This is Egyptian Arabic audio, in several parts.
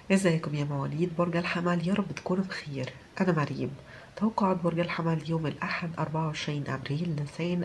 ازيكم يا مواليد برج الحمل يا رب تكونوا بخير أنا مريم توقعات برج الحمل يوم الأحد 24 أبريل نيسان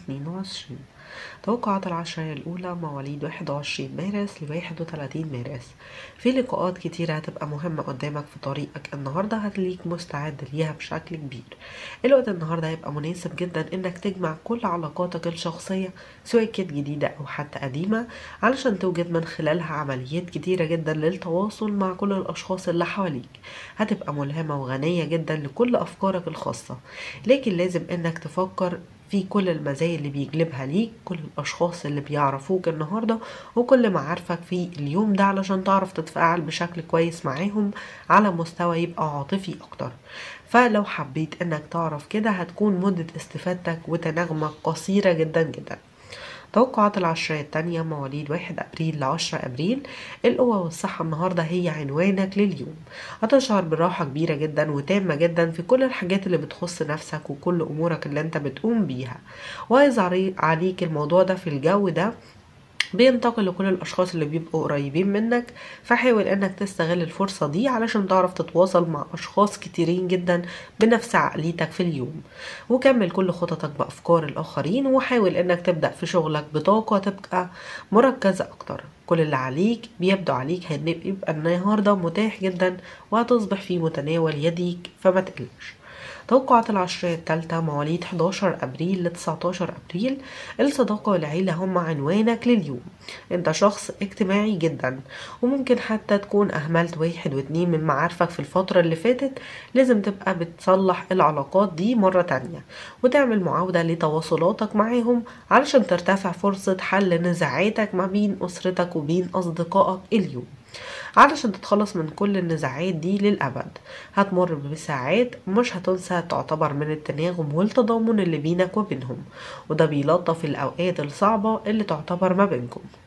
2022 توقعات العشرية الأولى مواليد 21 مارس ل 31 مارس في لقاءات كتيرة هتبقى مهمة قدامك في طريقك النهاردة هتليك مستعد ليها بشكل كبير الوقت النهاردة هيبقى مناسب جدا إنك تجمع كل علاقاتك الشخصية سواء كانت جديدة أو حتى قديمة علشان توجد من خلالها عمليات كتيرة جدا للتواصل مع كل الأشخاص اللي حواليك هتبقى ملهمة وغنية جدا لكل أفكارك الخاصة لكن لازم إنك تفكر في كل المزايا اللي بيجلبها ليك كل الأشخاص اللي بيعرفوك النهاردة وكل معارفك في اليوم ده علشان تعرف تتفاعل بشكل كويس معاهم على مستوى يبقى عاطفي أكتر فلو حبيت إنك تعرف كده هتكون مدة استفادتك وتناغمك قصيرة جدا جدا توقعات العشرية التانية مواليد واحد أبريل لعشرة أبريل القوة والصحة النهاردة هي عنوانك لليوم هتشعر براحة كبيرة جدا وتامة جدا في كل الحاجات اللي بتخص نفسك وكل أمورك اللي انت بتقوم بيها ويظهر عليك الموضوع ده في الجو ده بينتقل لكل الأشخاص اللي بيبقوا قريبين منك فحاول إنك تستغل الفرصة دي علشان تعرف تتواصل مع أشخاص كتيرين جدا بنفس عقليتك في اليوم وكمل كل خططك بأفكار الآخرين وحاول إنك تبدأ في شغلك بطاقة تبقى مركزة أكتر كل اللي عليك بيبدو عليك هيبقى النهاردة متاح جدا وهتصبح في متناول يديك فما تقلقش توقعات العشرية التالتة مواليد 11 أبريل ل 19 أبريل الصداقة والعيلة هم عنوانك لليوم انت شخص اجتماعي جدا وممكن حتى تكون أهملت واحد واتنين من معارفك في الفترة اللي فاتت لازم تبقى بتصلح العلاقات دي مرة تانية وتعمل معاودة لتواصلاتك معاهم علشان ترتفع فرصة حل نزاعاتك ما بين أسرتك وبين أصدقائك اليوم علشان تتخلص من كل النزاعات دي للأبد هتمر بساعات مش هتنسى تعتبر من التناغم والتضامن اللي بينك وبينهم وده بيلطف الأوقات الصعبة اللي تعتبر ما بينكم